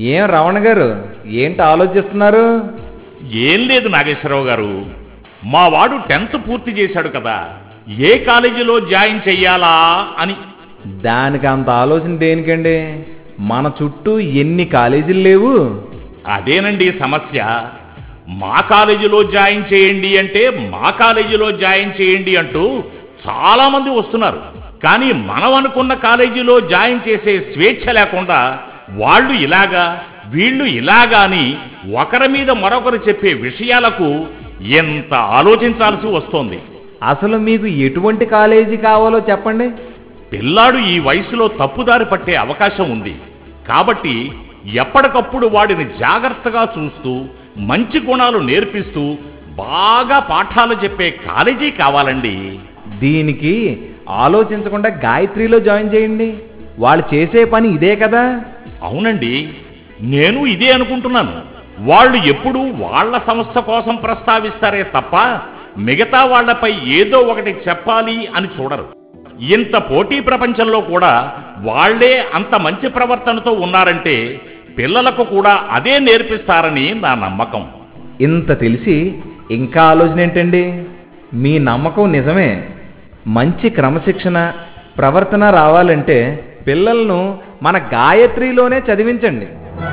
ఏం రమణ గారు ఏంటి ఆలోచిస్తున్నారు ఏం లేదు నాగేశ్వరరావు గారు మా వాడు టెన్త్ పూర్తి చేశాడు కదా ఏ కాలేజీలో జాయిన్ చెయ్యాలా అని దానికి అంత ఆలోచన దేనికండి మన చుట్టూ ఎన్ని కాలేజీలు లేవు అదేనండి సమస్య మా కాలేజీలో జాయిన్ చేయండి అంటే మా కాలేజీలో జాయిన్ చేయండి అంటూ చాలా మంది వస్తున్నారు కానీ మనం అనుకున్న కాలేజీలో జాయిన్ చేసే స్వేచ్ఛ లేకుండా వాళ్ళు ఇలాగా వీళ్ళు ఇలాగా అని ఒకరి మీద మరొకరు చెప్పే విషయాలకు ఎంత ఆలోచించాల్సి వస్తోంది అసలు మీకు ఎటువంటి కాలేజీ కావాలో చెప్పండి పిల్లాడు ఈ వయసులో తప్పుదారి పట్టే అవకాశం ఉంది కాబట్టి ఎప్పటికప్పుడు వాడిని జాగ్రత్తగా చూస్తూ మంచి గుణాలు నేర్పిస్తూ బాగా పాఠాలు చెప్పే కాలేజీ కావాలండి దీనికి ఆలోచించకుండా గాయత్రిలో జాయిన్ చేయండి వాళ్ళు చేసే పని ఇదే కదా అవునండి నేను ఇదే అనుకుంటున్నాను వాళ్ళు ఎప్పుడూ వాళ్ళ సంస్థ కోసం ప్రస్తావిస్తారే తప్ప మిగతా వాళ్ళపై ఏదో ఒకటి చెప్పాలి అని చూడరు ఇంత పోటీ ప్రపంచంలో కూడా వాళ్ళే అంత మంచి ప్రవర్తనతో ఉన్నారంటే పిల్లలకు కూడా అదే నేర్పిస్తారని నా నమ్మకం ఇంత తెలిసి ఇంకా ఆలోచన ఏంటండి మీ నమ్మకం నిజమే మంచి క్రమశిక్షణ ప్రవర్తన రావాలంటే పిల్లలను మన గాయత్రిలోనే చదివించండి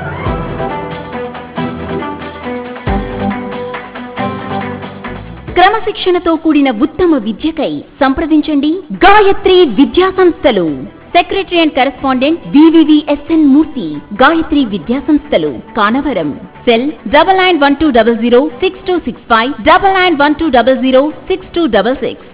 క్రమశిక్షణతో కూడిన ఉత్తమ విద్యకై సంప్రదించండి గాయత్రి విద్యా సంస్థలు secretary and correspondent V V V S N Murthy Gayatri విద్యా సంస్థలు Kanavaram cell double nine one two double zero six two six five double nine one two double zero six two double six